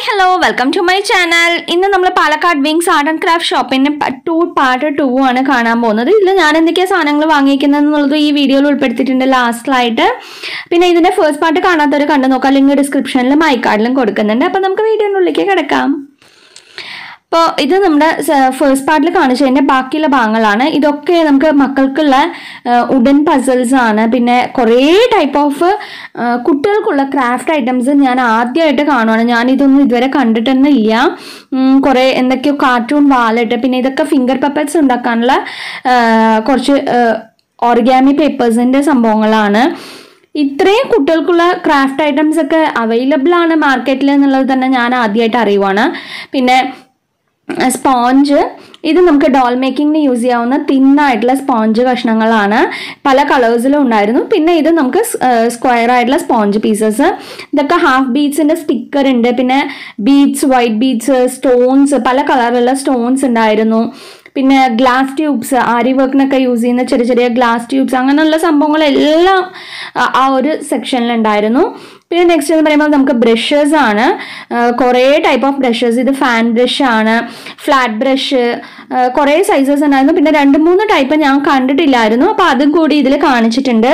hello welcome to my channel ഇന്ന് നമ്മൾ Palakkad wings art and craft ഷോപ്പിന്റെ ടു പാർട്ട് ടു ആണ് കാണാൻ പോകുന്നത് ഇതിൽ ഞാൻ എന്തൊക്കെയാണ് സാധനങ്ങൾ വാങ്ങിക്കുന്നത് എന്നുള്ളത് ഈ വീഡിയോയിൽ ഉൾപ്പെടുത്തിയിട്ടുണ്ട് ലാസ്റ്റിലായിട്ട് പിന്നെ ഇതിന്റെ ഫസ്റ്റ് പാർട്ട് കാണാത്തവർ കണ്ടു നോക്കാം ലിങ്ക് ഡിസ്ക്രിപ്ഷനിലും ഐ കാർഡിലും കൊടുക്കുന്നുണ്ട് അപ്പോൾ നമുക്ക് വീഡിയോൻ്റെ ഉള്ളിലേക്ക് കിടക്കാം അപ്പോൾ ഇത് നമ്മുടെ ഫസ്റ്റ് പാർട്ടിൽ കാണിച്ചതിൻ്റെ ബാക്കിയുള്ള ഭാഗങ്ങളാണ് ഇതൊക്കെ നമുക്ക് മക്കൾക്കുള്ള ഉഡൻ പസിൽസ് ആണ് പിന്നെ കുറേ ടൈപ്പ് ഓഫ് കുട്ടികൾക്കുള്ള ക്രാഫ്റ്റ് ഐറ്റംസ് ഞാൻ ആദ്യമായിട്ട് കാണുവാണ് ഞാൻ ഇതൊന്നും ഇതുവരെ കണ്ടിട്ടൊന്നും ഇല്ല ഉം, കുറേ എന്തൊക്കെയോ കാർട്ടൂൺ വാലിട്ട് പിന്നെ ഇതൊക്കെ ഫിംഗർ പപ്പറ്റ്സ് ഉണ്ടാക്കാനുള്ള ആ, കുറച്ച് ഓർഗാമി പേപ്പേഴ്സിൻ്റെ സംഭവങ്ങളാണ് ഇത്രയും കുട്ടികൾക്കുള്ള ക്രാഫ്റ്റ് ഐറ്റംസ് ഒക്കെ അവൈലബിൾ ആണ് മാർക്കറ്റിൽ എന്നുള്ളത് തന്നെ ഞാൻ ആദ്യമായിട്ട് അറിയുവാണ് പിന്നെ സ്പോഞ്ച് ഇത് നമുക്ക് ഡോൾ മേക്കിങ്ങിന് യൂസ് ചെയ്യാവുന്ന തിന്നായിട്ടുള്ള സ്പോഞ്ച് കഷ്ണങ്ങളാണ് പല കളേഴ്സിലും ഉണ്ടായിരുന്നു പിന്നെ ഇത് നമുക്ക് സ്ക്വയർ ആയിട്ടുള്ള സ്പോഞ്ച് പീസസ് ഇതൊക്കെ ഹാഫ് ബീഡ്സിന്റെ സ്റ്റിക്കർ ഉണ്ട് പിന്നെ ബീഡ്സ് വൈറ്റ് ബീഡ്സ് സ്റ്റോൺസ് പല കളറിലുള്ള സ്റ്റോൺസ് ഉണ്ടായിരുന്നു പിന്നെ ഗ്ലാസ് ട്യൂബ്സ് ആരി വർക്കിനൊക്കെ യൂസ് ചെയ്യുന്ന ചെറിയ ചെറിയ ഗ്ലാസ് ട്യൂബ്സ് അങ്ങനെയുള്ള സംഭവങ്ങളെല്ലാം ആ- ആ ഒരു സെക്ഷനിൽ ഉണ്ടായിരുന്നു പിന്നെ നെക്സ്റ്റ് എന്ന് പറയുമ്പോൾ നമുക്ക് ബ്രഷസ് ആണ് ആ, കുറേ ടൈപ്പ് ഓഫ് ബ്രഷസ് ഇത് ഫാൻ ബ്രഷ് ആണ് ഫ്ലാറ്റ് ബ്രഷ് കുറേ സൈസസ് ഉണ്ടായിരുന്നു പിന്നെ രണ്ട് മൂന്ന് ടൈപ്പ് ഞാൻ കണ്ടിട്ടില്ലായിരുന്നു അപ്പോൾ അതും കൂടി ഇതിൽ കാണിച്ചിട്ടുണ്ട്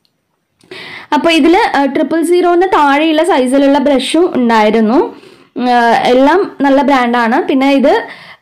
അപ്പോൾ ഇതിൽ ട്രിപ്പിൾ സീറോന്ന് താഴെയുള്ള സൈസിലുള്ള ബ്രഷും ഉണ്ടായിരുന്നു ആ, എല്ലാം നല്ല ബ്രാൻഡാണ് പിന്നെ ഇത്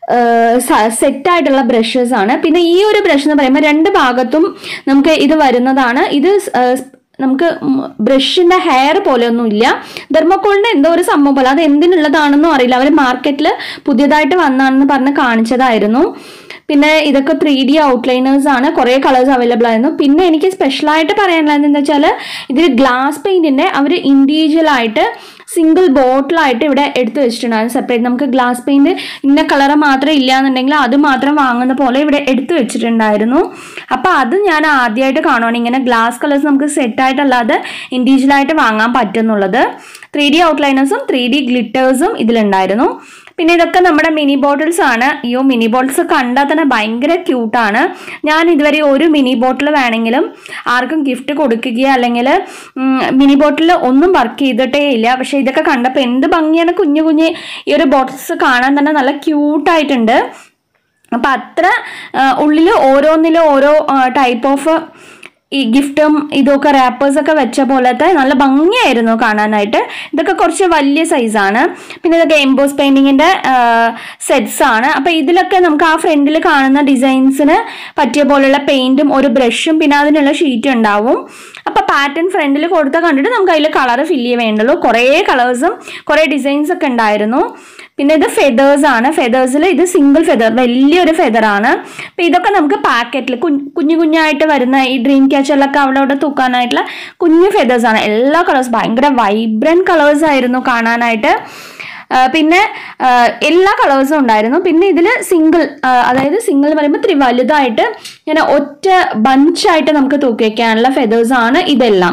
സെറ്റ് ആയിട്ടുള്ള ബ്രഷസ് ആണ് പിന്നെ ഈ ഒരു ബ്രഷ് എന്ന് പറയുമ്പോൾ രണ്ട് ഭാഗത്തും നമുക്ക് ഇത് വരുന്നതാണ് ഇത് സ്- ആ, സ്- നമുക്ക് ബ്രഷിന്റെ ഹെയർ പോലെയൊന്നും ഇല്ല ധർമ്മക്കോളിന്റെ എന്തോ ഒരു സംഭവം പോലെ അത് എന്തിനുള്ളതാണെന്നും അറിയില്ല അവർ മാർക്കറ്റിൽ പുതിയതായിട്ട് വന്നാണെന്ന് പറഞ്ഞ് കാണിച്ചതായിരുന്നു പിന്നെ ഇതൊക്കെ ത്രീ ഡി ഔട്ട്ലൈനേഴ്സ് ആണ് കുറേ കളേഴ്സ് അവൈലബിൾ ആയിരുന്നു പിന്നെ എനിക്ക് സ്പെഷ്യലായിട്ട് പറയാനുള്ളത് എന്താ വെച്ചാൽ ഇതിൽ ഗ്ലാസ് പെയിന്റിന്റെ അവർ ഇൻഡിവിജ്വൽ ആയിട്ട് സിംഗിൾ ബോട്ടിലായിട്ട് ഇവിടെ എടുത്തു വെച്ചിട്ടുണ്ടായിരുന്നു സെപ്പറേറ്റ് നമുക്ക് ഗ്ലാസ് പെയിന്റ് ഇന്ന കളർ മാത്രം ഇല്ല എന്നുണ്ടെങ്കിൽ അത് മാത്രം വാങ്ങുന്ന പോലെ ഇവിടെ എടുത്തു വെച്ചിട്ടുണ്ടായിരുന്നു അപ്പോൾ അത് ഞാൻ ആദ്യമായിട്ട് കാണുവാണ് ഇങ്ങനെ ഗ്ലാസ് കളേഴ്സ് നമുക്ക് സെറ്റ് ആയിട്ടല്ലാതെ ഇൻഡിവിജ്വൽ ആയിട്ട് വാങ്ങാൻ പറ്റുന്നുള്ളത് ത്രീ ഡി ഔട്ട്ലൈനേഴ്സും ത്രീ ഡി ഗ്ലിറ്റേഴ്സും ഇതിലുണ്ടായിരുന്നു പിന്നെ ഇതൊക്കെ നമ്മുടെ മിനി ബോട്ടിൽസ് ആണ് അയ്യോ മിനി ബോട്ടിൽസ് കണ്ടാൽ തന്നെ ഭയങ്കര ക്യൂട്ടാണ് ഞാൻ ഇതുവരെ ഒരു മിനി ബോട്ടിൽ വേണമെങ്കിലും ആർക്കും ഗിഫ്റ്റ് കൊടുക്കുകയോ അല്ലെങ്കിൽ മിനി ബോട്ടിൽ ഒന്നും വർക്ക് ചെയ്തിട്ടേ ഇല്ല പക്ഷേ ഇതൊക്കെ കണ്ടപ്പോൾ എന്ത് ഭംഗിയാണ് കുഞ്ഞു കുഞ്ഞ് ഈ ഒരു ബോട്ടിൽസ് കാണാൻ തന്നെ നല്ല ക്യൂട്ടായിട്ടുണ്ട് അപ്പം അത്ര ഉള്ളിൽ ഓരോന്നിലും ഓരോ ടൈപ്പ് ഓഫ് ഈ ഗിഫ്റ്റും ഇതൊക്കെ റാപ്പേഴ്സൊക്കെ വെച്ച പോലത്തെ നല്ല ഭംഗിയായിരുന്നു കാണാനായിട്ട് ഇതൊക്കെ കുറച്ച് വലിയ സൈസാണ് പിന്നെ ഇതൊക്കെ എംബോസ് പെയിൻറ്റിങ്ങിൻ്റെ സെറ്റ്സ് ആണ് അപ്പോൾ ഇതിലൊക്കെ നമുക്ക് ആ ഫ്രണ്ടിൽ കാണുന്ന ഡിസൈൻസിന് പറ്റിയ പോലുള്ള പെയിൻറ്റും ഒരു ബ്രഷും പിന്നെ അതിനുള്ള ഷീറ്റ് ഉണ്ടാവും അപ്പോൾ പാറ്റേൺ ഫ്രണ്ടിൽ കൊടുത്ത കണ്ടിട്ട് നമുക്ക് അതിൽ കളർ ഫില്ല് ചെയ്യാൻ വേണ്ടുള്ളൂ കുറേ കളേഴ്സും കുറേ ഡിസൈൻസ് ഒക്കെ ഉണ്ടായിരുന്നു പിന്നെ ഇത് ഫെദേഴ്സ് ആണ് ഫെദേഴ്സിൽ ഇത് സിംഗിൾ ഫെദർ വലിയൊരു ഫെദർ ആണ് അപ്പം ഇതൊക്കെ നമുക്ക് പാക്കറ്റിൽ കുഞ്ഞു കുഞ്ഞായിട്ട് വരുന്ന ഈ ഡ്രീം ക്യാച്ചറിലൊക്കെ അവിടെ അവിടെ തൂക്കാനായിട്ടുള്ള കുഞ്ഞു ഫെദേഴ്സ് ആണ് എല്ലാ കളേഴ്സ് ഭയങ്കര വൈബ്രൻറ്റ് കളേഴ്സ് ആയിരുന്നു കാണാനായിട്ട് ആ, പിന്നെ ആ, എല്ലാ കളേഴ്സും ഉണ്ടായിരുന്നു പിന്നെ ഇതിൽ സിംഗിൾ അതായത് സിംഗിൾ എന്ന് പറയുമ്പോൾ ഇത്തിരി വലുതായിട്ട് ഇങ്ങനെ ഒറ്റ ബഞ്ചായിട്ട് നമുക്ക് തൂക്കി വയ്ക്കാനുള്ള ഫെദേഴ്സ് ആണ് ഇതെല്ലാം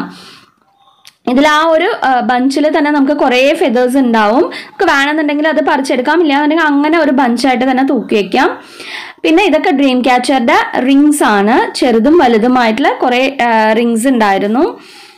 ഇതിൽ ആ ഒരു ബഞ്ചിൽ തന്നെ നമുക്ക് കുറേ ഫെദേഴ്സ് ഉണ്ടാവും നമുക്ക് വേണമെന്നുണ്ടെങ്കിൽ അത് പറിച്ചെടുക്കാം ഇല്ലാന്നുണ്ടെങ്കിൽ അങ്ങനെ ഒരു ബഞ്ചായിട്ട് തന്നെ തൂക്കി വയ്ക്കാം പിന്നെ ഇതൊക്കെ ഡ്രീം ക്യാച്ചറിന്റെ റിങ്സ് ആണ് ചെറുതും വലുതുമായിട്ടുള്ള കുറേ റിങ്സ് ഉണ്ടായിരുന്നു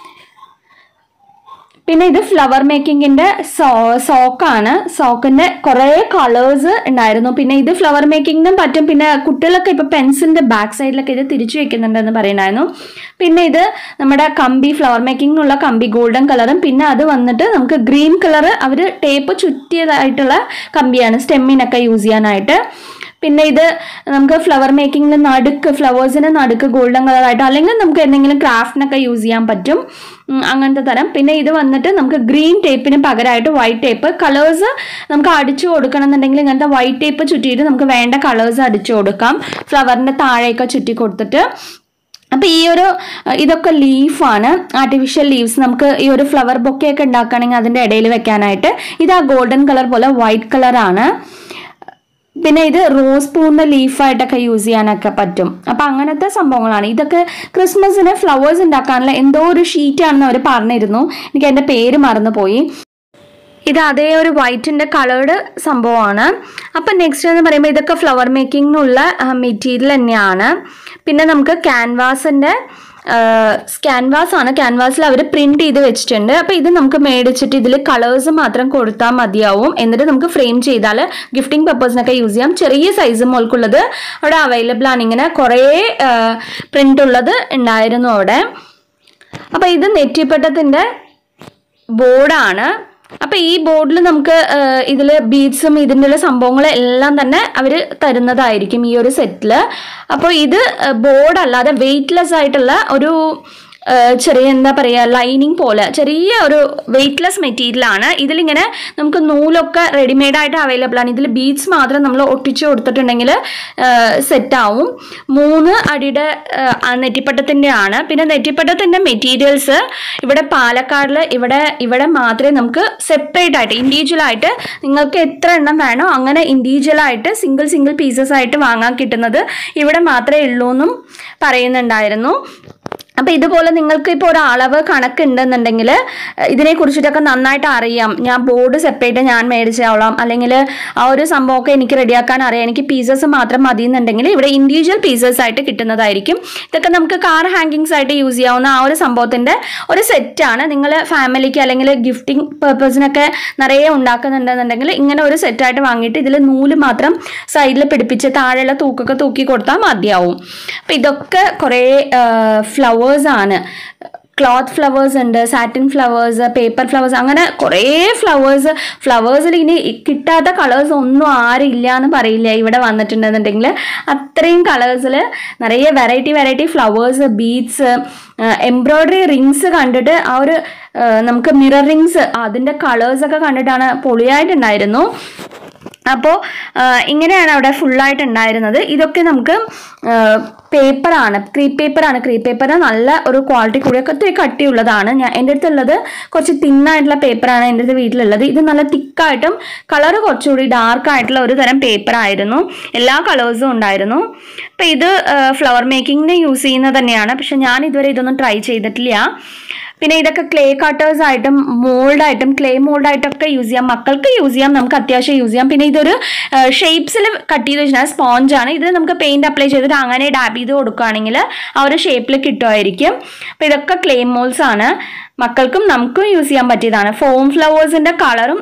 പിന്നെ ഇത് ഫ്ലവർ മേക്കിങ്ങിന്റെ സോ സോക്കാണ് സോക്കിന്റെ കുറേ കളേഴ്സ് ഉണ്ടായിരുന്നു പിന്നെ ഇത് ഫ്ലവർ മേക്കിങ്ങിനും പറ്റും പിന്നെ കുട്ടികളൊക്കെ ഇപ്പൊ പെൻസിലിന്റെ ബാക്ക് സൈഡിലൊക്കെ ഇത് തിരിച്ചു വെക്കുന്നുണ്ടെന്ന് പറയുന്നായിരുന്നു പിന്നെ ഇത് നമ്മുടെ കമ്പി ഫ്ലവർ മേക്കിങ്ങിനുള്ള കമ്പി ഗോൾഡൻ കളറും പിന്നെ അത് വന്നിട്ട് നമുക്ക് ഗ്രീൻ കളർ അവർ ടേപ്പ് ചുറ്റിയതായിട്ടുള്ള കമ്പിയാണ് സ്റ്റെമ്മിനൊക്കെ യൂസ് ചെയ്യാനായിട്ട് പിന്നെ ഇത് നമുക്ക് ഫ്ലവർ മേക്കിങ്ങിൽ നടുക്ക് ഫ്ലവേഴ്സിന് നടുക്ക് ഗോൾഡൻ കളറായിട്ട് അല്ലെങ്കിൽ നമുക്ക് എന്തെങ്കിലും ക്രാഫ്റ്റിനൊക്കെ യൂസ് ചെയ്യാൻ പറ്റും ഉം, അങ്ങനത്തെ തരം പിന്നെ ഇത് വന്നിട്ട് നമുക്ക് ഗ്രീൻ ടേപ്പിന് പകരമായിട്ട് വൈറ്റ് ടേപ്പ് കളേഴ്സ് നമുക്ക് അടിച്ചു കൊടുക്കണം എന്നുണ്ടെങ്കിൽ ഇങ്ങനത്തെ വൈറ്റ് ടേപ്പ് ചുറ്റിയിട്ട് നമുക്ക് വേണ്ട കളേഴ്സ് അടിച്ചു കൊടുക്കാം ഫ്ലവറിൻ്റെ താഴെയൊക്കെ ചുറ്റി കൊടുത്തിട്ട് അപ്പോൾ ഈ ഒരു അഹ് ഇതൊക്കെ ലീഫാണ് ആർട്ടിഫിഷ്യൽ ലീവ്സ് നമുക്ക് ഈ ഒരു ഫ്ലവർ ബൊക്കെയൊക്കെ ഉണ്ടാക്കുകയാണെങ്കിൽ അതിൻ്റെ ഇടയിൽ വെക്കാനായിട്ട് ഇത് ആ ഗോൾഡൻ കളർ പോലെ വൈറ്റ് കളറാണ് പിന്നെ ഇത് റോസ് പൂവിൻ്റെ ലീഫായിട്ടൊക്കെ യൂസ് ചെയ്യാനൊക്കെ പറ്റും അപ്പം അങ്ങനത്തെ സംഭവങ്ങളാണ് ഇതൊക്കെ ക്രിസ്മസിന് ഫ്ലവേഴ്സ് ഉണ്ടാക്കാനുള്ള എന്തോ ഒരു ഷീറ്റാണെന്ന് അവർ പറഞ്ഞിരുന്നു എനിക്ക് അതിൻ്റെ പേര് മറന്നുപോയി ഇത് അതേ ഒരു വൈറ്റിൻ്റെ കളേർഡ് സംഭവമാണ് അപ്പം നെക്സ്റ്റ് എന്ന് പറയുമ്പോൾ ഇതൊക്കെ ഫ്ലവർ മേക്കിങ്ങിനുള്ള മെറ്റീരിയൽ തന്നെയാണ് പിന്നെ നമുക്ക് ക്യാൻവാസിൻ്റെ ക്യാൻവാസ് ആണ് ക്യാൻവാസിൽ അവർ പ്രിന്റ് ചെയ്ത് വെച്ചിട്ടുണ്ട് അപ്പോൾ ഇത് നമുക്ക് മേടിച്ചിട്ട് ഇതിൽ കളേഴ്സ് മാത്രം കൊടുത്താൽ മതിയാവും എന്നിട്ട് നമുക്ക് ഫ്രെയിം ചെയ്താൽ ഗിഫ്റ്റിംഗ് പർപ്പസിനൊക്കെ യൂസ് ചെയ്യാം ചെറിയ സൈസ് മോൾക്കുള്ളത് അവിടെ അവൈലബിൾ ആണ് ഇങ്ങനെ കുറേ പ്രിന്റ് ഉള്ളത് ഉണ്ടായിരുന്നു അവിടെ അപ്പോൾ ഇത് നെറ്റിപ്പട്ടത്തിൻ്റെ ബോർഡാണ് അപ്പോൾ ഈ ബോർഡിൽ നമുക്ക് ഇതിൽ ബീഡ്സും ഇതിൻ്റെ ഉള്ള സംഭവങ്ങളും എല്ലാം തന്നെ അവർ തരുന്നതായിരിക്കും ഈ ഒരു സെറ്റിൽ അപ്പോൾ ഇത് ബോർഡ് അല്ലാതെ വെയ്റ്റ്ലെസ് ആയിട്ടുള്ള ഒരു ഏഹ് ചെറിയ എന്താ പറയുക ലൈനിങ് പോലെ ചെറിയ ഒരു വെയ്റ്റ്ലെസ് മെറ്റീരിയലാണ് ഇതിലിങ്ങനെ നമുക്ക് നൂലൊക്കെ റെഡിമെയ്ഡ് ആയിട്ട് അവൈലബിൾ ആണ് ഇതിൽ ബീഡ്സ് മാത്രം നമ്മൾ ഒട്ടിച്ച് കൊടുത്തിട്ടുണ്ടെങ്കിൽ സെറ്റ് ആവും മൂന്ന് അടിയുടെ ഏഹ് നെറ്റിപ്പട്ടത്തിൻ്റെ ആണ് പിന്നെ നെറ്റിപ്പട്ടത്തിൻ്റെ മെറ്റീരിയൽസ് ഇവിടെ പാലക്കാടിൽ ഇവിടെ ഇവിടെ മാത്രമേ നമുക്ക് സെപ്പറേറ്റ് ആയിട്ട് ഇൻഡിവിജ്വൽ ആയിട്ട് നിങ്ങൾക്ക് എത്ര എണ്ണം വേണോ അങ്ങനെ ഇൻഡിവിജ്വൽ ആയിട്ട് സിംഗിൾ സിംഗിൾ പീസസ് ആയിട്ട് വാങ്ങാൻ കിട്ടുന്നത് ഇവിടെ മാത്രമേ ഉള്ളൂ എന്നും പറയുന്നുണ്ടായിരുന്നു അപ്പം ഇതുപോലെ നിങ്ങൾക്ക് ഇപ്പോൾ ഒരു അളവ് കണക്കുണ്ടെന്നുണ്ടെങ്കിൽ ഇതിനെ കുറിച്ചിട്ടൊക്കെ നന്നായിട്ട് അറിയാം ഞാൻ ബോർഡ് സെപ്പറേറ്റ് ഞാൻ മേടിച്ചോളാം അല്ലെങ്കിൽ ആ ഒരു സംഭവമൊക്കെ എനിക്ക് റെഡിയാക്കാൻ അറിയാം എനിക്ക് പീസസ് മാത്രം മതി എന്നുണ്ടെങ്കിൽ ഇവിടെ ഇൻഡിവിജ്വൽ പീസസ് ആയിട്ട് കിട്ടുന്നതായിരിക്കും ഇതൊക്കെ നമുക്ക് കാർ ഹാങ്കിങ്സ് ആയിട്ട് യൂസ് ചെയ്യാവുന്ന ആ ഒരു സംഭവത്തിൻ്റെ ഒരു സെറ്റാണ് നിങ്ങൾ ഫാമിലിക്ക് അല്ലെങ്കിൽ ഗിഫ്റ്റിംഗ് പർപ്പസിനൊക്കെ നിറയെ ഉണ്ടാക്കുന്നുണ്ടെന്നുണ്ടെങ്കിൽ ഇങ്ങനെ ഒരു സെറ്റായിട്ട് വാങ്ങിയിട്ട് ഇതിൽ നൂല് മാത്രം സൈഡിൽ പിടിപ്പിച്ച് താഴെയുള്ള തൂക്കൊക്കെ തൂക്കി കൊടുത്താൽ മതിയാവും അപ്പം ഇതൊക്കെ കുറേ ഫ്ലവേഴ്സ് ആണ് ക്ലോത്ത് ഫ്ലവേഴ്സ് ഉണ്ട് സാറ്റിൻ ഫ്ലവേഴ്സ് പേപ്പർ ഫ്ലവേഴ്സ് അങ്ങനെ കുറേ ഫ്ലവേഴ്സ് ഫ്ലവേഴ്സിൽ ഇനി കിട്ടാത്ത കളേഴ്സ് ഒന്നും ആരില്ല എന്ന് പറയില്ല ഇവിടെ വന്നിട്ടുണ്ടെന്നുണ്ടെങ്കിൽ അത്രയും കളേഴ്സിൽ നിറയെ variety variety flowers beads embroidery rings കണ്ടിട്ട് ആ ഒരു ആ, നമുക്ക് മിറർ റിങ്സ് അതിൻ്റെ കളേഴ്സൊക്കെ കണ്ടിട്ടാണ് പൊളിയായിട്ടുണ്ടായിരുന്നു അപ്പോൾ ഇങ്ങനെയാണ് അവിടെ ഫുള്ളായിട്ട് ഉണ്ടായിരുന്നത് ഇതൊക്കെ നമുക്ക് പേപ്പറാണ് ക്രീപ്പ് പേപ്പറാണ് ക്രീപ്പ് പേപ്പർ നല്ല ഒരു ക്വാളിറ്റി കൂടിയൊക്കെ ഒത്തിരി കട്ടിയുള്ളതാണ് ഞാൻ എൻ്റെ അടുത്തുള്ളത് കുറച്ച് തിന്നായിട്ടുള്ള പേപ്പറാണ് എൻ്റെ അടുത്ത് വീട്ടിലുള്ളത് ഇത് നല്ല തിക്കായിട്ടും കളർ കുറച്ചുകൂടി ഡാർക്ക് ആയിട്ടുള്ള ഒരു തരം പേപ്പർ ആയിരുന്നു എല്ലാ കളേഴ്സും ഉണ്ടായിരുന്നു അപ്പം ഇത് ഫ്ലവർ മേക്കിങ്ങിന് യൂസ് ചെയ്യുന്നത് തന്നെയാണ് പക്ഷെ ഞാൻ ഇതുവരെ ഇതൊന്നും ട്രൈ ചെയ്തിട്ടില്ല പിന്നെ ഇതൊക്കെ ക്ലേ കട്ടേഴ്സ് ആയിട്ടും മോൾഡായിട്ടും ക്ലേ മോൾഡായിട്ടൊക്കെ യൂസ് ചെയ്യാം മക്കൾക്ക് യൂസ് ചെയ്യാം നമുക്ക് അത്യാവശ്യം യൂസ് ചെയ്യാം പിന്നെ ഇതൊരു ഷേപ്സിൽ കട്ട് ചെയ്ത് വെച്ചാൽ സ്പോഞ്ചാണ് ഇത് നമുക്ക് പെയിന്റ് അപ്ലൈ ചെയ്തിട്ട് അങ്ങനെ ഡാബ് ചെയ്ത് കൊടുക്കുകയാണെങ്കിൽ ആ ഒരു ഷേപ്പിൽ കിട്ടുമായിരിക്കും അപ്പോൾ ഇതൊക്കെ ക്ലേ മോൾസ് ആണ് മക്കൾക്കും നമുക്കും യൂസ് ചെയ്യാൻ പറ്റിയതാണ് ഫോം ഫ്ലവേഴ്സിന്റെ കളറും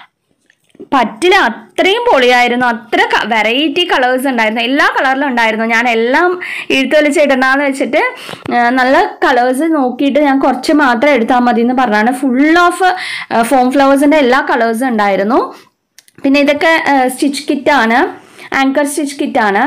പറ്റില്ല അത്രയും പൊളിയായിരുന്നു അത്ര വെറൈറ്റി കളേഴ്സ് ഉണ്ടായിരുന്നു എല്ലാ കളറിലും ഉണ്ടായിരുന്നു ഞാൻ എല്ലാം എഴുത്ത് വലിച്ചിടണമെന്ന് വെച്ചിട്ട് ആ, നല്ല കളേഴ്സ് നോക്കിയിട്ട് ഞാൻ കുറച്ച് മാത്രം എടുത്താൽ മതി എന്ന് പറഞ്ഞാണ് ഫുൾ ഓഫ് ഫോം ഫ്ലവേഴ്സിൻ്റെ എല്ലാ കളേഴ്സും ഉണ്ടായിരുന്നു പിന്നെ ഇതൊക്കെ സ്റ്റിച്ച് കിറ്റാണ് ആങ്കർ സ്റ്റിച്ച് കിറ്റാണ്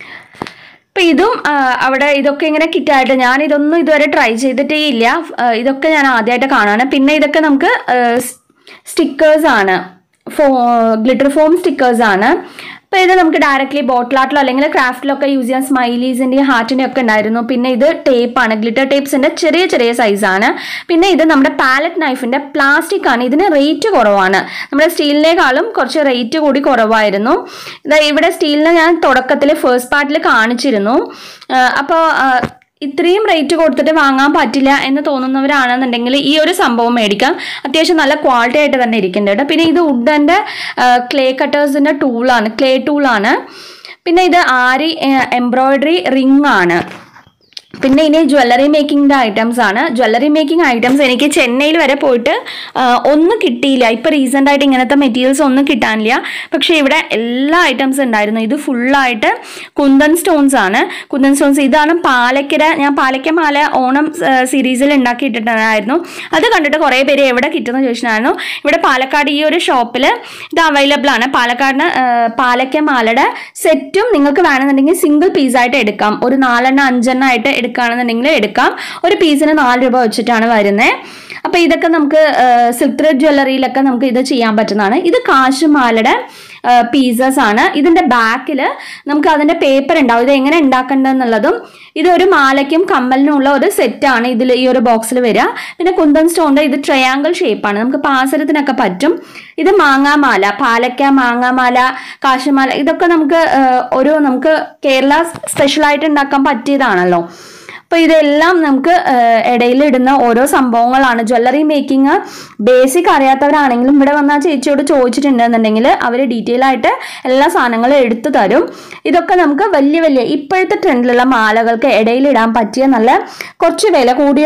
അപ്പം ഇതും ആ, അവിടെ ഇതൊക്കെ ഇങ്ങനെ കിറ്റായിട്ട് ഞാൻ ഇതൊന്നും ഇതുവരെ ട്രൈ ചെയ്തിട്ടേ ഇല്ല ആ, ഇതൊക്കെ ഞാൻ ആദ്യമായിട്ട് കാണാണ് പിന്നെ ഇതൊക്കെ നമുക്ക് സ്റ്റിക്കേഴ്സ് ആണ് ഫോ ഗ്ലിറ്റർ ഫോം സ്റ്റിക്കേഴ്സ് ആണ് അപ്പോൾ ഇത് നമുക്ക് ഡയറക്റ്റ്ലി ബോട്ടിൽ ആർട്ടിലോ അല്ലെങ്കിൽ ക്രാഫ്റ്റിലൊക്കെ യൂസ് ചെയ്യാൻ സ്മൈലീസിൻ്റെയും ഹാർട്ടിൻ്റെ ഒക്കെ ഉണ്ടായിരുന്നു പിന്നെ ഇത് ടേപ്പാണ് ഗ്ലിറ്റർ ടേപ്സിൻ്റെ ചെറിയ ചെറിയ സൈസാണ് പിന്നെ ഇത് നമ്മുടെ പാലറ്റ് നൈഫിൻ്റെ പ്ലാസ്റ്റിക് ആണ് ഇതിന് റേറ്റ് കുറവാണ് നമ്മുടെ സ്റ്റീലിനേക്കാളും കുറച്ച് റേറ്റ് കൂടി കുറവായിരുന്നു ഇത് ഇവിടെ സ്റ്റീലിന് ഞാൻ തുടക്കത്തിൽ ഫസ്റ്റ് പാർട്ടിൽ കാണിച്ചിരുന്നു അപ്പോൾ ഇത്രയും റേറ്റ് കൊടുത്തിട്ട് വാങ്ങാൻ പറ്റില്ല എന്ന് തോന്നുന്നവരാണെന്നുണ്ടെങ്കിൽ ഈ ഒരു സംഭവം മേടിക്കാം അത്യാവശ്യം നല്ല ക്വാളിറ്റി ആയിട്ട് തന്നെ ഇരിക്കുന്നുണ്ട് കേട്ടോ പിന്നെ ഇത് വുഡൻ്റെ ക്ലേ കട്ടേഴ്സിൻ്റെ ടൂളാണ് ക്ലേ ടൂളാണ് പിന്നെ ഇത് ആരി എംബ്രോയ്ഡറി റിംഗ് ആണ് പിന്നെ ഇനി ജ്വല്ലറി മേക്കിങ്ങിൻ്റെ ഐറ്റംസ് ആണ് ജ്വല്ലറി മേക്കിംഗ് ഐറ്റംസ് എനിക്ക് ചെന്നൈയിൽ വരെ പോയിട്ട് ആ, ഒന്നും കിട്ടിയില്ല ഇപ്പോൾ റീസെൻ്റ് ആയിട്ട് ഇങ്ങനത്തെ മെറ്റീരിയൽസ് ഒന്നും കിട്ടാനില്ല പക്ഷേ ഇവിടെ എല്ലാ ഐറ്റംസ് ഉണ്ടായിരുന്നു ഇത് ഫുള്ളായിട്ട് കുന്തൻ സ്റ്റോൺസ് ആണ് കുന്തൻ സ്റ്റോൺസ് ഇതാണ് പാലക്കര ഞാൻ പാലക്ക മാല ഓണം സീരീസിൽ ഉണ്ടാക്കിയിട്ടുണ്ടായിരുന്നു അത് കണ്ടിട്ട് കുറേ പേര് എവിടെ കിട്ടുമെന്ന് ചോദിച്ചിട്ടുണ്ടായിരുന്നു ഇവിടെ പാലക്കാട് ഈ ഒരു ഷോപ്പിൽ ഇത് അവൈലബിൾ ആണ് പാലക്കാടിന് ആ, പാലക്ക മാലയുടെ സെറ്റും നിങ്ങൾക്ക് വേണമെന്നുണ്ടെങ്കിൽ സിംഗിൾ പീസായിട്ട് എടുക്കാം ഒരു നാലെണ്ണം അഞ്ചെണ്ണം ആയിട്ട് എടുക്കുകയാണെന്നുണ്ടെങ്കിൽ എടുക്കാം ഒരു പീസിന് നാല് രൂപ വെച്ചിട്ടാണ് വരുന്നത് അപ്പോൾ ഇതൊക്കെ നമുക്ക് സിൽക്ക് ത്രെഡ് ജ്വല്ലറിയിലൊക്കെ നമുക്ക് ഇത് ചെയ്യാൻ പറ്റുന്നതാണ് ഇത് കാശുമാലയുടെ പീസസ് ആണ് ഇതിന്റെ ബാക്കിൽ നമുക്ക് അതിന്റെ പേപ്പർ ഉണ്ടാവും ഇത് എങ്ങനെ ഉണ്ടാക്കേണ്ടതെന്നുള്ളതും ഇതൊരു മാലയ്ക്കും കമ്മലിനുമുള്ള ഒരു സെറ്റാണ് ഇതിൽ ഈ ഒരു ബോക്സിൽ വരിക പിന്നെ കുന്തൻ സ്റ്റോണിന്റെ ഇത് ട്രയാങ്കിൾ ഷേപ്പാണ് നമുക്ക് പാസരത്തിനൊക്കെ പറ്റും ഇത് മാങ്ങാമാല പാലക്ക മാങ്ങാമാല കാശുമാല ഇതൊക്കെ നമുക്ക് ആ, ഒരു നമുക്ക് കേരള സ്പെഷ്യലായിട്ട് ഉണ്ടാക്കാൻ പറ്റിയതാണല്ലോ അപ്പോൾ ഇതെല്ലാം നമുക്ക് ഇടയിൽ ഇടുന്ന ഓരോ സംഭവങ്ങളാണ് ജ്വല്ലറി മേക്കിംഗ് ബേസിക് അറിയാത്തവരാണെങ്കിലും ഇവിടെ വന്ന ആ ചേച്ചിയോട് ചോദിച്ചിട്ടുണ്ടെന്നുണ്ടെങ്കിൽ അവർ ഡീറ്റെയിൽ ആയിട്ട് എല്ലാ സാധനങ്ങളും എടുത്തു തരും ഇതൊക്കെ നമുക്ക് വലിയ വലിയ ഇപ്പോഴത്തെ ട്രെൻഡിലുള്ള മാലകൾക്ക് ഇടയിൽ ഇടാൻ പറ്റിയ നല്ല കുറച്ച് വില കൂടിയ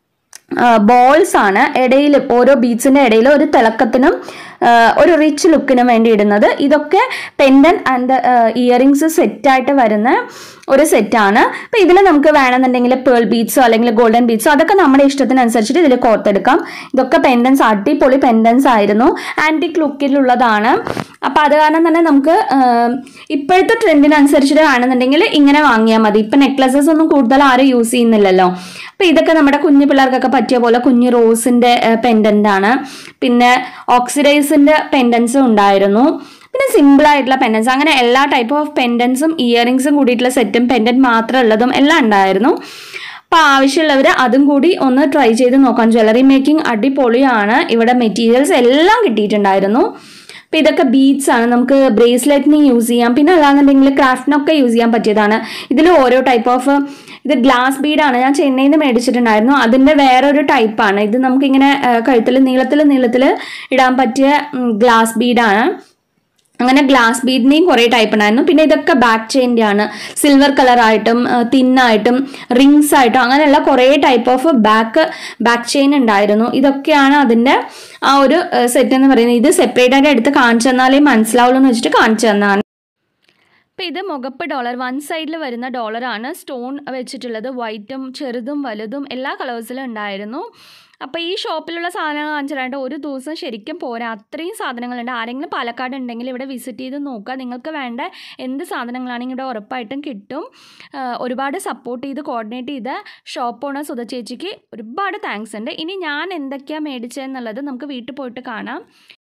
ബോൾസ് ആണ് ഇടയിൽ ഓരോ ബീഡ്സിന്റെ ഇടയിൽ ഒരു തിളക്കത്തിനും ആ, ഒരു റിച്ച് ലുക്കിനും വേണ്ടി ഇടുന്നത് ഇതൊക്കെ പെൻഡൻ ആൻഡ് ഇയറിങ്സ് സെറ്റായിട്ട് വരുന്ന ഒരു സെറ്റാണ് അപ്പം ഇതിൽ നമുക്ക് വേണമെന്നുണ്ടെങ്കിൽ പേൾ ബീഡ്സോ അല്ലെങ്കിൽ ഗോൾഡൻ ബീഡ്സോ അതൊക്കെ നമ്മുടെ ഇഷ്ടത്തിനനുസരിച്ചിട്ട് ഇതിൽ കോർത്തെടുക്കാം ഇതൊക്കെ പെൻഡൻസ് അടിപൊളി പെൻഡൻസ് ആയിരുന്നു ആൻറ്റിക് ലുക്കിലുള്ളതാണ് അപ്പം അത് കാരണം തന്നെ നമുക്ക് ആ, ഇപ്പോഴത്തെ ട്രെൻഡിനനുസരിച്ചിട്ട് വേണമെന്നുണ്ടെങ്കിൽ ഇങ്ങനെ വാങ്ങിയാൽ മതി ഇപ്പം നെക്ലസസ് ഒന്നും കൂടുതൽ ആരും യൂസ് ചെയ്യുന്നില്ലല്ലോ അപ്പം ഇതൊക്കെ നമ്മുടെ കുഞ്ഞു പിള്ളേർക്കൊക്കെ പറ്റിയ പോലെ കുഞ്ഞു റോസിൻ്റെ പെൻഡൻ്റ് ആണ് പിന്നെ ഓക്സിഡൈസിൻ്റെ പെൻഡൻസും ഉണ്ടായിരുന്നു പിന്നെ സിമ്പിൾ ആയിട്ടുള്ള പെൻഡൻസ് അങ്ങനെ എല്ലാ ടൈപ്പ് ഓഫ് പെൻഡൻസും ഇയറിങ്സും കൂടിയിട്ടുള്ള സെറ്റും പെൻഡൻറ്റ് മാത്രം ഉള്ളതും എല്ലാം ഉണ്ടായിരുന്നു അപ്പോൾ ആവശ്യമുള്ളവർ അതും കൂടി ഒന്ന് ട്രൈ ചെയ്ത് നോക്കാം ജ്വല്ലറി മേക്കിംഗ് അടിപൊളിയാണ് ഇവിടെ മെറ്റീരിയൽസ് എല്ലാം കിട്ടിയിട്ടുണ്ടായിരുന്നു അപ്പോൾ ഇതൊക്കെ ബീഡ്സ് ആണ് നമുക്ക് ബ്രേസ്ലെറ്റിന് യൂസ് ചെയ്യാം പിന്നെ അല്ലാന്നുണ്ടെങ്കിൽ ക്രാഫ്റ്റിനൊക്കെ യൂസ് ചെയ്യാൻ പറ്റിയതാണ് ഇതിൽ ഓരോ ടൈപ്പ് ഓഫ് ഇത് ഗ്ലാസ് ബീഡാണ് ഞാൻ ചെന്നൈയിൽ നിന്ന് മേടിച്ചിട്ടുണ്ടായിരുന്നു അതിൻ്റെ വേറൊരു ടൈപ്പാണ് ഇത് നമുക്കിങ്ങനെ കഴുത്തിൽ നീളത്തിൽ നീളത്തിൽ ഇടാൻ പറ്റിയ ഗ്ലാസ് ബീഡാണ് അങ്ങനെ ഗ്ലാസ് ബീഡിനെയും കുറേ ടൈപ്പ് ഉണ്ടായിരുന്നു പിന്നെ ഇതൊക്കെ ബാക്ക് ചെയിൻ്റെ ആണ് സിൽവർ കളറായിട്ടും തിന്നായിട്ടും റിങ്സ് ആയിട്ടും അങ്ങനെയുള്ള കുറേ type of back back chain ഉണ്ടായിരുന്നു ഇതൊക്കെയാണ് അതിൻ്റെ ആ ഒരു സെറ്റ് എന്ന് പറയുന്നത് ഇത് സെപ്പറേറ്റ് ആയിട്ട് എടുത്ത് കാണിച്ചു തന്നാലേ മനസ്സിലാവുള്ളൂ എന്ന് വെച്ചിട്ട് കാണിച്ചു തന്നാണ് അപ്പോൾ ഇത് മുഖപ്പ് ഡോളർ വൺ സൈഡിൽ വരുന്ന ഡോളറാണ് സ്റ്റോൺ വെച്ചിട്ടുള്ളത് വൈറ്റും ചെറുതും വലുതും എല്ലാ കളേഴ്സിലും ഉണ്ടായിരുന്നു അപ്പോൾ ഈ ഷോപ്പിലുള്ള സാധനങ്ങൾ കാണിച്ചിട്ട് ഒരു ദിവസം ശരിക്കും പോരാ അത്രയും സാധനങ്ങളുണ്ട് ആരെങ്കിലും പാലക്കാട് ഉണ്ടെങ്കിൽ ഇവിടെ വിസിറ്റ് ചെയ്ത് നോക്കുക നിങ്ങൾക്ക് വേണ്ട എന്ത് സാധനങ്ങളാണെങ്കിലും ഇവിടെ ഉറപ്പായിട്ടും കിട്ടും ആ, ഒരുപാട് സപ്പോർട്ട് ചെയ്ത് കോർഡിനേറ്റ് ചെയ്ത ഷോപ്പ് ഓണർ സുധ ചേച്ചിക്ക് ഒരുപാട് താങ്ക്സ് ഉണ്ട് ഇനി ഞാൻ എന്തൊക്കെയാണ് മേടിച്ചതെന്നുള്ളത് നമുക്ക് വീട്ടിൽ പോയിട്ട് കാണാം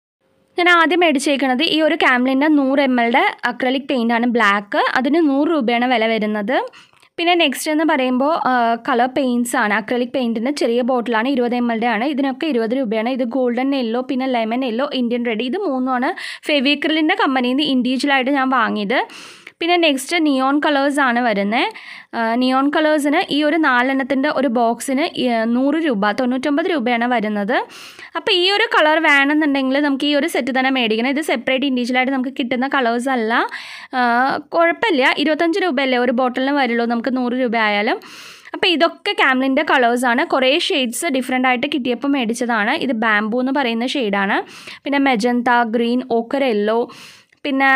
ഞാൻ ആദ്യം മേടിച്ചേക്കണത് ഈ ഒരു ക്യാമ്ലിൻ്റെ നൂറ് എം എൽയുടെ അക്രലിക് പെയിൻ്റാണ് ബ്ലാക്ക് അതിന് നൂറ് രൂപയാണ് വില വരുന്നത് പിന്നെ നെക്സ്റ്റ് എന്ന് പറയുമ്പോൾ കളർ പെയിൻറ്റ്സ് ആണ് അക്രലിക് പെയിൻറ്റിൻ്റെ ചെറിയ ബോട്ടിലാണ് ഇരുപത് എം എൽയുടെ ആണ് ഇതിനൊക്കെ ഇരുപത് രൂപയാണ് ഇത് ഗോൾഡൻ യെല്ലോ പിന്നെ ലെമൺ യെല്ലോ ഇന്ത്യൻ റെഡ് ഇത് മൂന്നുമാണ് ഫെവിക്രിലിൻ്റെ കമ്പനിയിൽ നിന്ന് ഇൻഡിവിജ്വലായിട്ട് ഞാൻ വാങ്ങിയത് പിന്നെ നെക്സ്റ്റ് നിയോൺ കളേഴ്സ് ആണ് വരുന്നത് നിയോൺ കളേഴ്സിന് ഈ ഒരു നാലെണ്ണത്തിൻ്റെ ഒരു ബോക്സിന് നൂറ് രൂപ തൊണ്ണൂറ്റൊമ്പത് രൂപയാണ് വരുന്നത് അപ്പോൾ ഈ ഒരു കളർ വേണമെന്നുണ്ടെങ്കിൽ നമുക്ക് ഈ ഒരു സെറ്റ് തന്നെ മേടിക്കണം ഇത് സെപ്പറേറ്റ് ഇൻഡിവിജ്വലായിട്ട് നമുക്ക് കിട്ടുന്ന കളേഴ്സ് അല്ല ആ, കുഴപ്പമില്ല ഇരുപത്തഞ്ച് രൂപയല്ലേ ഒരു ബോട്ടിലിന് വരുള്ളൂ നമുക്ക് നൂറ് രൂപ ആയാലും അപ്പോൾ ഇതൊക്കെ ക്യാമ്ലിൻ്റെ കളേഴ്സാണ് കുറേ ഷെയ്ഡ്സ് ഡിഫറെൻ്റ് ആയിട്ട് കിട്ടിയപ്പോൾ മേടിച്ചതാണ് ഇത് ബാംബൂ എന്ന് പറയുന്ന ഷെയ്ഡാണ് പിന്നെ മെജന്ത ഗ്രീൻ ഓക്കർ യെല്ലോ പിന്നെ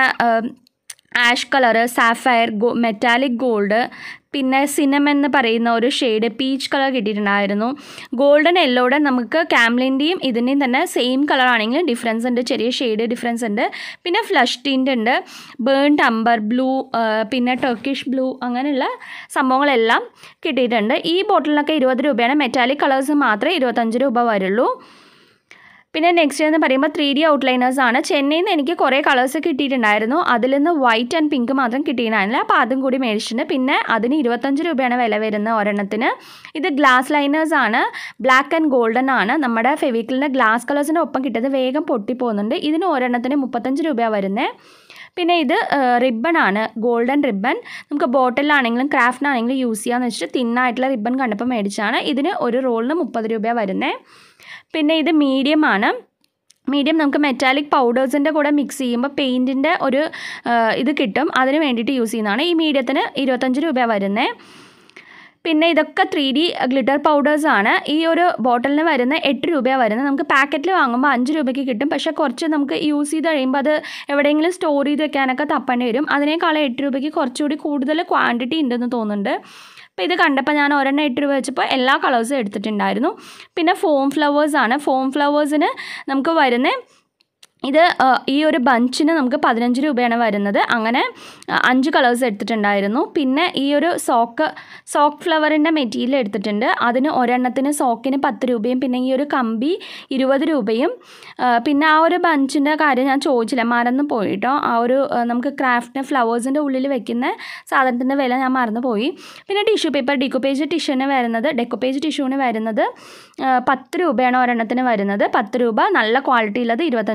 ആഷ് കളറ് സാഫയർ ഗോ മെറ്റാലിക് ഗോൾഡ് പിന്നെ സിനമൻ എന്ന് പറയുന്ന ഒരു ഷെയ്ഡ് പീച്ച് കളർ കിട്ടിയിട്ടുണ്ടായിരുന്നു ഗോൾഡൻ യെല്ലോടെ നമുക്ക് ക്യാമ്ലിൻ്റെയും ഇതിൻ്റെയും തന്നെ സെയിം കളർ ആണെങ്കിലും ഡിഫറൻസ് ഉണ്ട് ചെറിയ ഷെയ്ഡ് ഡിഫറൻസ് ഉണ്ട് പിന്നെ ഫ്ലഷ് ടിൻ്റ് ഉണ്ട് ബേൺഡ് അമ്പർ ബ്ലൂ പിന്നെ ടർക്കിഷ് ബ്ലൂ അങ്ങനെയുള്ള സംഭവങ്ങളെല്ലാം കിട്ടിയിട്ടുണ്ട് ഈ ബോട്ടിലിനൊക്കെ ഇരുപത് രൂപയാണ് മെറ്റാലിക് കളേഴ്സ് മാത്രമേ ഇരുപത്തഞ്ച് രൂപ വരുള്ളൂ പിന്നെ നെക്സ്റ്റ് എന്ന് പറയുമ്പോൾ ത്രീ ഡി ഔട്ട്ലൈനേഴ്സ് ആണ് ചെന്നൈയിൽ നിന്ന് എനിക്ക് കുറേ കളേഴ്സ് കിട്ടിയിട്ടുണ്ടായിരുന്നു അതിൽ നിന്ന് വൈറ്റ് ആൻഡ് പിങ്ക് മാത്രം കിട്ടിയിട്ടുണ്ടായിരുന്നില്ല അപ്പോൾ അതും കൂടി മേടിച്ചിട്ടുണ്ട് പിന്നെ അതിന് ഇരുപത്തഞ്ച് രൂപയാണ് വില വരുന്നത് ഒരെണ്ണത്തിന് ഇത് ഗ്ലാസ് ലൈനേഴ്സ് ആണ് ബ്ലാക്ക് ആൻഡ് ഗോൾഡൻ ആണ് നമ്മുടെ ഫെവിക്കലിൻ്റെ ഗ്ലാസ് കളേഴ്സിൻ്റെ ഒപ്പം കിട്ടിയത് വേഗം പൊട്ടിപ്പോകുന്നുണ്ട് ഇതിന് ഒരെണ്ണത്തിന് മുപ്പത്തഞ്ച് രൂപയാണ് വരുന്നത് പിന്നെ ഇത് റിബൺ ആണ് ഗോൾഡൻ റിബൺ നമുക്ക് ബോട്ടിലാണെങ്കിലും ക്രാഫ്റ്റിനാണെങ്കിലും യൂസ് ചെയ്യാമെന്ന് വെച്ചിട്ട് തിന്നായിട്ടുള്ള റിബൺ കണ്ടപ്പോൾ മേടിച്ചാണ് ഇതിന് ഒരു റോളിന് മുപ്പത് രൂപയാണ് വരുന്നത് പിന്നെ ഇത് മീഡിയം ആണ് മീഡിയം നമുക്ക് മെറ്റാലിക് പൗഡേഴ്സിൻ്റെ കൂടെ മിക്സ് ചെയ്യുമ്പോൾ പെയിൻറ്റിൻ്റെ ഒരു ആ, ഇത് കിട്ടും അതിന് വേണ്ടിയിട്ട് യൂസ് ചെയ്യുന്നതാണ് ഈ മീഡിയത്തിന് ഇരുപത്തഞ്ച് രൂപ വരുന്നത് പിന്നെ ഇതൊക്കെ ത്രീ ഡി ഗ്ലിറ്റർ പൗഡേഴ്സ് ആണ് ഈ ഒരു ബോട്ടിലിന് വരുന്ന എട്ട് രൂപയാണ് വരുന്നത് നമുക്ക് പാക്കറ്റിൽ വാങ്ങുമ്പോൾ അഞ്ച് രൂപയ്ക്ക് കിട്ടും പക്ഷേ കുറച്ച് നമുക്ക് യൂസ് ചെയ്ത് കഴിയുമ്പോൾ അത് എവിടെയെങ്കിലും സ്റ്റോർ ചെയ്ത് വെക്കാനൊക്കെ തപ്പേണ്ടി വരും അതിനേക്കാളും എട്ട് രൂപയ്ക്ക് കുറച്ചുകൂടി കൂടുതൽ ക്വാണ്ടിറ്റി ഉണ്ടെന്ന് തോന്നുന്നുണ്ട് അപ്പോൾ ഇത് കണ്ടപ്പോൾ ഞാൻ ഒരെണ്ണം എട്ട് രൂപ വെച്ചപ്പോൾ എല്ലാ കളേഴ്സും എടുത്തിട്ടുണ്ടായിരുന്നു പിന്നെ ഫോം ഫ്ലവേഴ്സ് ആണ് ഫോം ഫ്ലവേഴ്സിന് നമുക്ക് വരുന്ന ഇത് ആ, ഈ ഒരു ബഞ്ചിന് നമുക്ക് പതിനഞ്ച് രൂപയാണ് വരുന്നത് അങ്ങനെ ആ, അഞ്ച് കളേഴ്സ് എടുത്തിട്ടുണ്ടായിരുന്നു പിന്നെ ഈ ഒരു സോക്ക് സോക്ക് ഫ്ലവറിൻ്റെ മെറ്റീരിയൽ എടുത്തിട്ടുണ്ട് അതിന് ഒരെണ്ണത്തിന് സോക്കിന് പത്ത് രൂപയും പിന്നെ ഈ ഒരു കമ്പി ഇരുപത് രൂപയും ആ, പിന്നെ ആ ഒരു ബഞ്ചിൻ്റെ കാര്യം ഞാൻ ചോദിച്ചില്ല മറന്നു പോയിട്ടോ ആ ഒരു ആ, നമുക്ക് ക്രാഫ്റ്റിന് ഫ്ലവേഴ്സിൻ്റെ ഉള്ളിൽ വെക്കുന്ന സാധനത്തിൻ്റെ വില ഞാൻ മറന്നു പോയി പിന്നെ ടിഷ്യൂ പേപ്പർ ഡിക്കോപ്പേജ് ടിഷ്യൂന് വരുന്നത് ഡെക്കോപ്പേജ് ടിഷ്യൂന് വരുന്നത് ആ, പത്ത് രൂപയാണ് ഒരെണ്ണത്തിന് വരുന്നത് പത്ത് രൂപ നല്ല ക്വാളിറ്റി ഉള്ളത് ഇരുപത്തഞ്ച് രൂപ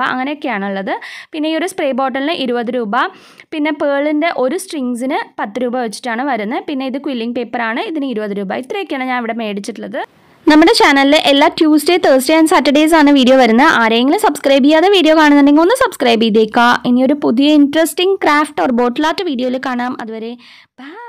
അങ്ങനെയൊക്കെയാണുള്ളത് പിന്നെ ഈ ഒരു സ്പ്രേ ബോട്ടിലിന് ഇരുപത് രൂപ പിന്നെ പേളിൻ്റെ ഒരു സ്ട്രിങ്സിന് പത്ത് രൂപ വെച്ചിട്ടാണ് വരുന്നത് പിന്നെ ഇത് ക്വില്ലിംഗ് പേപ്പറാണ് ഇതിന് ഇരുപത് രൂപ ഇത്രയൊക്കെയാണ് ഞാൻ ഇവിടെ മേടിച്ചിട്ടുള്ളത് നമ്മുടെ ചാനലിൽ എല്ലാ ട്യൂസ്ഡേ തേഴ്സ്ഡേ ആൻഡ് സാറ്റർഡേസ് ആണ് വീഡിയോ വരുന്നത് ആരെങ്കിലും സബ്സ്ക്രൈബ് ചെയ്യാതെ വീഡിയോ കാണുന്നുണ്ടെങ്കിൽ ഒന്ന് സബ്സ്ക്രൈബ് ചെയ്തേക്കുക ഇനിയൊരു പുതിയ ഇൻട്രസ്റ്റിംഗ് ക്രാഫ്റ്റ് ഓർ ബോട്ടിലാട്ട് വീഡിയോയിൽ കാണാം അതുവരെ ബൈ